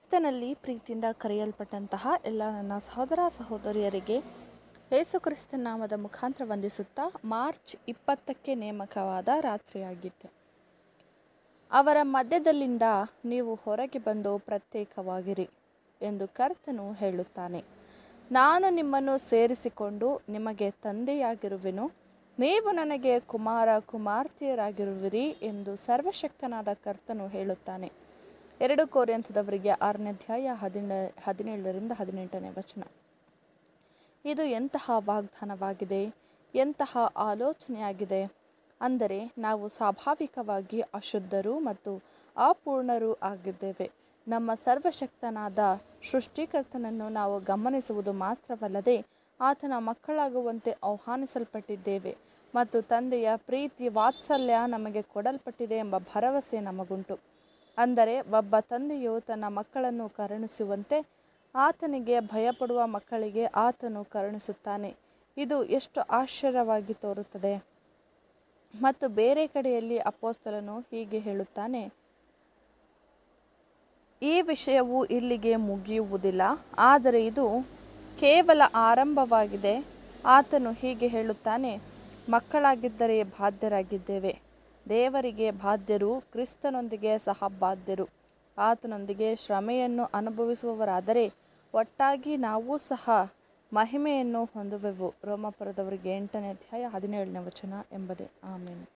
ಕ್ರಿಸ್ತನಲ್ಲಿ ಪ್ರೀತಿಯಿಂದ ಕರೆಯಲ್ಪಟ್ಟಂತಹ ಎಲ್ಲ ನನ್ನ ಸಹೋದರ ಸಹೋದರಿಯರಿಗೆ ಯೇಸು ಕ್ರಿಸ್ತನ ನಾಮದ ಮುಖಾಂತರ ವಂದಿಸುತ್ತಾ ಮಾರ್ಚ್ ಇಪ್ಪತ್ತಕ್ಕೆ ನೇಮಕವಾದ ರಾತ್ರಿಯಾಗಿತ್ತು ಅವರ ಮಧ್ಯದಲ್ಲಿಂದ ನೀವು ಹೊರಗೆ ಬಂದು ಪ್ರತ್ಯೇಕವಾಗಿರಿ ಎಂದು ಕರ್ತನು ಹೇಳುತ್ತಾನೆ ನಾನು ನಿಮ್ಮನ್ನು ಸೇರಿಸಿಕೊಂಡು ನಿಮಗೆ ತಂದೆಯಾಗಿರುವೆನು ನೀವು ನನಗೆ ಕುಮಾರ ಕುಮಾರ್ತೆಯರಾಗಿರುವಿರಿ ಎಂದು ಸರ್ವಶಕ್ತನಾದ ಕರ್ತನು ಹೇಳುತ್ತಾನೆ ಎರಡು ಕೋರ್ಯಂಥದವರಿಗೆ ಆರನೇ ಅಧ್ಯಾಯ ಹದಿನ ಹದಿನೇಳರಿಂದ ಹದಿನೆಂಟನೇ ವಚನ ಇದು ಎಂತಹ ವಾಗ್ದಾನವಾಗಿದೆ ಎಂತಹ ಆಲೋಚನೆಯಾಗಿದೆ ಅಂದರೆ ನಾವು ಸ್ವಾಭಾವಿಕವಾಗಿ ಅಶುದ್ಧರು ಮತ್ತು ಅಪೂರ್ಣರು ಆಗಿದ್ದೇವೆ ನಮ್ಮ ಸರ್ವಶಕ್ತನಾದ ಸೃಷ್ಟಿಕರ್ತನನ್ನು ನಾವು ಗಮನಿಸುವುದು ಮಾತ್ರವಲ್ಲದೆ ಆತನ ಮಕ್ಕಳಾಗುವಂತೆ ಆಹ್ವಾನಿಸಲ್ಪಟ್ಟಿದ್ದೇವೆ ಮತ್ತು ತಂದೆಯ ಪ್ರೀತಿ ವಾತ್ಸಲ್ಯ ನಮಗೆ ಕೊಡಲ್ಪಟ್ಟಿದೆ ಎಂಬ ಭರವಸೆ ನಮಗುಂಟು ಅಂದರೆ ಒಬ್ಬ ತಂದೆಯು ತನ್ನ ಮಕ್ಕಳನ್ನು ಕರುಣಿಸುವಂತೆ ಆತನಿಗೆ ಭಯಪಡುವ ಮಕ್ಕಳಿಗೆ ಆತನು ಕರುಣಿಸುತ್ತಾನೆ ಇದು ಎಷ್ಟು ಆಶ್ಚರ್ಯವಾಗಿ ತೋರುತ್ತದೆ ಮತ್ತು ಬೇರೆ ಕಡೆಯಲ್ಲಿ ಅಪೋಸ್ತಲನು ಹೀಗೆ ಹೇಳುತ್ತಾನೆ ಈ ವಿಷಯವು ಇಲ್ಲಿಗೆ ಮುಗಿಯುವುದಿಲ್ಲ ಆದರೆ ಇದು ಕೇವಲ ಆರಂಭವಾಗಿದೆ ಆತನು ಹೀಗೆ ಹೇಳುತ್ತಾನೆ ಮಕ್ಕಳಾಗಿದ್ದರೆ ಬಾಧ್ಯರಾಗಿದ್ದೇವೆ ದೇವರಿಗೆ ಬಾಧ್ಯರು ಕ್ರಿಸ್ತನೊಂದಿಗೆ ಸಹ ಬಾಧ್ಯರು ಆತನೊಂದಿಗೆ ಶ್ರಮೆಯನ್ನು ಅನುಭವಿಸುವವರಾದರೆ ಒಟ್ಟಾಗಿ ನಾವು ಸಹ ಮಹಿಮೆಯನ್ನು ಹೊಂದುವೆವು ರೋಮಪುರದವರಿಗೆ ಎಂಟನೇ ಅಧ್ಯಾಯ ಹದಿನೇಳನೇ ವಚನ ಎಂಬುದೇ ಆಮೇಲೆ